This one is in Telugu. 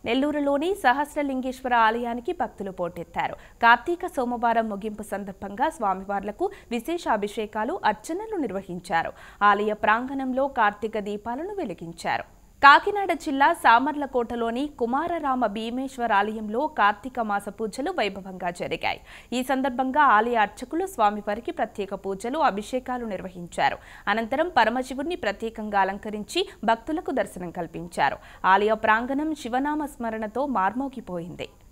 నెల్లూరులోని సహస్రలింగేశ్వర ఆలయానికి భక్తులు పోటెత్తారు కార్తీక సోమవారం ముగింపు సందర్భంగా స్వామివార్లకు విశేష అభిషేకాలు అర్చనలు నిర్వహించారు ఆలయ ప్రాంగణంలో కార్తీక దీపాలను వెలిగించారు కాకినాడ జిల్లా సామర్లకోటలోని కుమారరామ భీమేశ్వర ఆలయంలో కార్తీక మాస పూజలు వైభవంగా జరిగాయి ఈ సందర్భంగా ఆలయ అర్చకులు స్వామివారికి ప్రత్యేక పూజలు అభిషేకాలు నిర్వహించారు అనంతరం పరమశివుణ్ణి ప్రత్యేకంగా అలంకరించి భక్తులకు దర్శనం కల్పించారు ఆలయ ప్రాంగణం శివనామ స్మరణతో మార్మోగిపోయింది